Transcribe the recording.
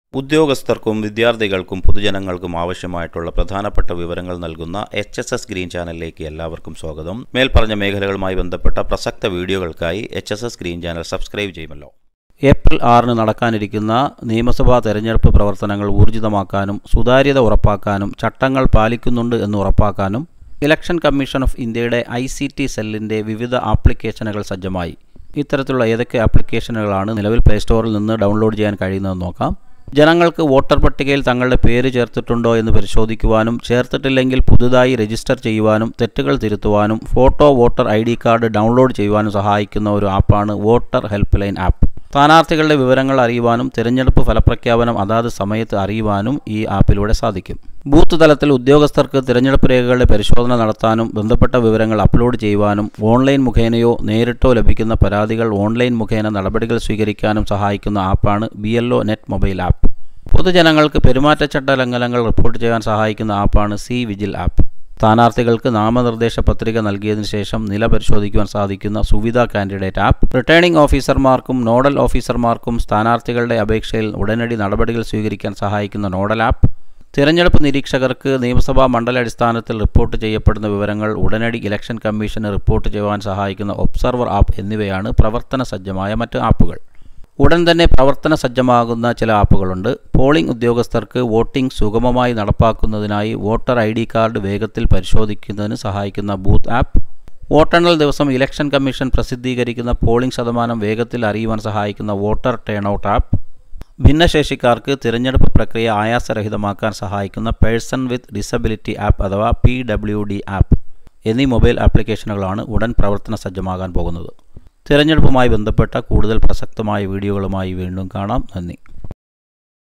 ഉദ്യോഗസ്ഥർക്കും വിദ്യാർത്ഥികൾക്കും പൊതുജനങ്ങൾക്കും ആവശ്യമായിട്ടുള്ള പ്രധാനപ്പെട്ട വിവരങ്ങൾ നൽകുന്ന എച്ച് എസ് എസ് ഗ്രീൻ ചാനലിലേക്ക് എല്ലാവർക്കും സ്വാഗതം മേൽപ്പറഞ്ഞ മേഖലകളുമായി ബന്ധപ്പെട്ട പ്രസക്ത വീഡിയോകൾക്കായി H S S green channel subscribe ചെയ്യുമല്ലോ ഏപ്രിൽ ആറിന് നടക്കാനിരിക്കുന്ന നിയമസഭാ തെരഞ്ഞെടുപ്പ് പ്രവർത്തനങ്ങൾ ഊർജിതമാക്കാനും സുതാര്യത ഉറപ്പാക്കാനും ചട്ടങ്ങൾ പാലിക്കുന്നുണ്ട് എന്ന് ഉറപ്പാക്കാനും ഇലക്ഷൻ കമ്മീഷൻ ഓഫ് ഇന്ത്യയുടെ ഐ സി ടി സെല്ലിൻ്റെ വിവിധ ആപ്ലിക്കേഷനുകൾ സജ്ജമായി ഇത്തരത്തിലുള്ള ഏതൊക്കെ ആപ്ലിക്കേഷനുകളാണ് നിലവിൽ പ്ലേ സ്റ്റോറിൽ നിന്ന് ഡൗൺലോഡ് ചെയ്യാൻ കഴിയുന്നതെന്ന് നോക്കാം ജനങ്ങൾക്ക് വോട്ടർ പട്ടികയിൽ തങ്ങളുടെ പേര് ചേർത്തിട്ടുണ്ടോ എന്ന് പരിശോധിക്കുവാനും ചേർത്തിട്ടില്ലെങ്കിൽ പുതുതായി രജിസ്റ്റർ ചെയ്യുവാനും തെറ്റുകൾ തിരുത്തുവാനും photo voter I D card download ചെയ്യുവാനും സഹായിക്കുന്ന ഒരു ആപ്പാണ് വോട്ടർ ഹെൽപ്പ് ലൈൻ ആപ്പ് സ്ഥാനാർത്ഥികളുടെ വിവരങ്ങൾ അറിയുവാനും തിരഞ്ഞെടുപ്പ് ഫലപ്രഖ്യാപനം അതാത് സമയത്ത് അറിയുവാനും ഈ ആപ്പിലൂടെ സാധിക്കും ബൂത്ത് തലത്തിൽ ഉദ്യോഗസ്ഥർക്ക് തിരഞ്ഞെടുപ്പ് രേഖകളുടെ പരിശോധന നടത്താനും ബന്ധപ്പെട്ട വിവരങ്ങൾ അപ്ലോഡ് ചെയ്യുവാനും ഓൺലൈൻ മുഖേനയോ നേരിട്ടോ ലഭിക്കുന്ന പരാതികൾ ഓൺലൈൻ മുഖേന നടപടികൾ സ്വീകരിക്കാനും സഹായിക്കുന്ന ആപ്പാണ് ബി നെറ്റ് മൊബൈൽ ആപ്പ് പൊതുജനങ്ങൾക്ക് പെരുമാറ്റച്ചട്ട ലംഘനങ്ങൾ റിപ്പോർട്ട് ചെയ്യാൻ സഹായിക്കുന്ന ആപ്പാണ് സി വിജിൽ ആപ്പ് സ്ഥാനാർത്ഥികൾക്ക് നാമനിർദ്ദേശ പത്രിക നൽകിയതിനു ശേഷം നില പരിശോധിക്കുവാൻ സാധിക്കുന്ന സുവിധ കാൻഡിഡേറ്റ് ആപ്പ് റിട്ടേണിംഗ് ഓഫീസർമാർക്കും നോഡൽ ഓഫീസർമാർക്കും സ്ഥാനാർത്ഥികളുടെ അപേക്ഷയിൽ ഉടനടി നടപടികൾ സ്വീകരിക്കാൻ സഹായിക്കുന്ന നോഡൽ ആപ്പ് തിരഞ്ഞെടുപ്പ് നിരീക്ഷകർക്ക് നിയമസഭാ മണ്ഡലാടിസ്ഥാനത്തിൽ റിപ്പോർട്ട് ചെയ്യപ്പെടുന്ന വിവരങ്ങൾ ഉടനടി ഇലക്ഷൻ കമ്മീഷന് റിപ്പോർട്ട് ചെയ്യുവാൻ സഹായിക്കുന്ന ഒബ്സർവർ ആപ്പ് എന്നിവയാണ് പ്രവർത്തന സജ്ജമായ മറ്റ് ആപ്പുകൾ ഉടൻ തന്നെ പ്രവർത്തന സജ്ജമാകുന്ന ചില ആപ്പുകളുണ്ട് പോളിംഗ് ഉദ്യോഗസ്ഥർക്ക് വോട്ടിംഗ് സുഗമമായി നടപ്പാക്കുന്നതിനായി വോട്ടർ ഐ ഡി കാർഡ് വേഗത്തിൽ പരിശോധിക്കുന്നതിന് സഹായിക്കുന്ന ബൂത്ത് ആപ്പ് വോട്ടെണ്ണൽ ദിവസം ഇലക്ഷൻ കമ്മീഷൻ പ്രസിദ്ധീകരിക്കുന്ന പോളിംഗ് ശതമാനം വേഗത്തിൽ അറിയുവാൻ സഹായിക്കുന്ന വോട്ടർ ടേൺ ഔട്ട് ആപ്പ് ഭിന്നശേഷിക്കാർക്ക് തിരഞ്ഞെടുപ്പ് പ്രക്രിയ ആയാസരഹിതമാക്കാൻ സഹായിക്കുന്ന പേഴ്സൺ വിത്ത് ഡിസബിലിറ്റി ആപ്പ് അഥവാ പി ഡബ്ല്യു ഡി ആപ്പ് എന്നീ മൊബൈൽ ആപ്ലിക്കേഷനുകളാണ് ഉടൻ പ്രവർത്തന സജ്ജമാകാൻ പോകുന്നത് തിരഞ്ഞെടുപ്പുമായി ബന്ധപ്പെട്ട കൂടുതൽ പ്രസക്തമായ വീഡിയോകളുമായി വീണ്ടും കാണാം നന്ദി